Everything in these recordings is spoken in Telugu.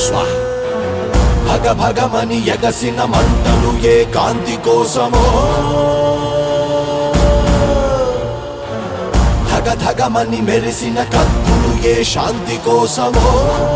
స్వా భగ భగమని ఎగసిన మంటలు ఏ కాంతి కోసమో ధగ ధగమని మెరిసిన కత్తులు ఏ శాంతి కోసమో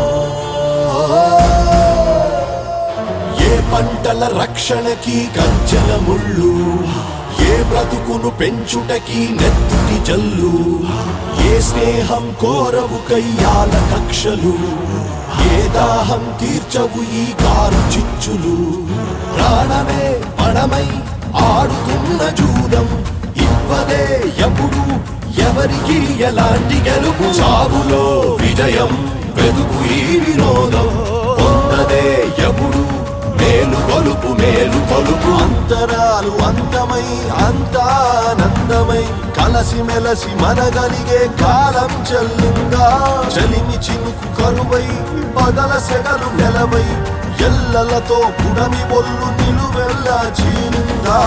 ఏ పంటల రక్షణకి గంజల ముళ్ళు ఏ బ్రతుకును పెంచుటకి నెత్తుటి జల్లు ఏ స్నేహం కోరవు కయ్యాల కక్షలు ఏ దాహం తీర్చవు ఈ కారు చిచ్చులు ప్రాణమే పణమై ఆడుతున్న జూదం ఇవ్వదే ఎప్పుడు ఎవరికి ఎలాంటి గెలుపు చావులో విజయం వెదుకు ఈ వినోదం పొందదే ఎప్పుడు మేలు కొలుపు మేలు కొలుపు అంతరాలు అంతమై అంతానందమై కలసి మెలసి మనగలిగే కాలం చెల్లిందా చలిమి చినుకు కరువై పగల సెగలు నెలవై ఎల్లలతో పుడమి ఒళ్ళు నిలువెల్లా చీలిందా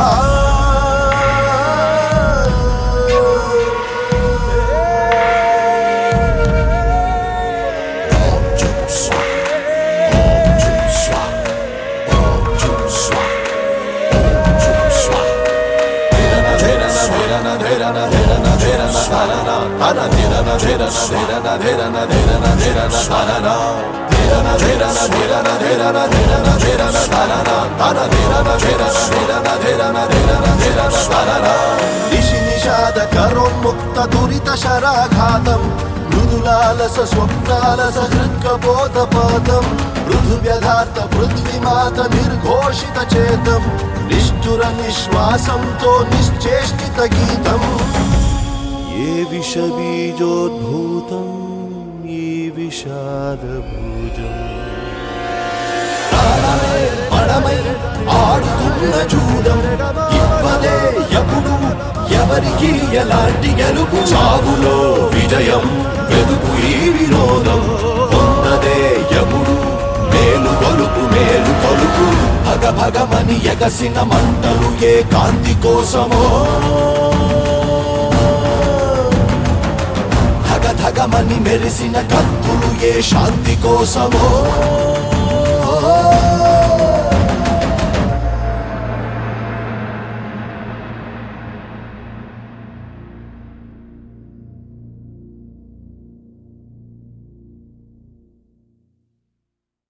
నిశి నిషాద కరోన్ముక్త దురిత శరాఘాతం మృదులాలస స్వప్నాలస హృత్కబోధపాతం మృదు వ్యధార్థ పృథ్వీమాత నిర్ఘోషిత చేతం నిష్ఠుర నిశ్వాసంతో నిశ్చేష్టిత గీతం ఏ విషబీజోద్భూతం ఈ విషాదభూజం పడమై ఆడుతున్న జూదం ఇవ్వదే ఎప్పుడు ఎవరికి ఎలాంటి గెలుపు చావులో విజయం వెదుకు ఈ వినోదం పొందదే ఎప్పుడు మేలు కొలుపు మేలు కొలుపు భగ భగమని ఎగసిన మంటలు ఏ కాంతి కోసమో ధగ ధగమని మెరిసిన కత్తులు ఏ శాంతి కోసమో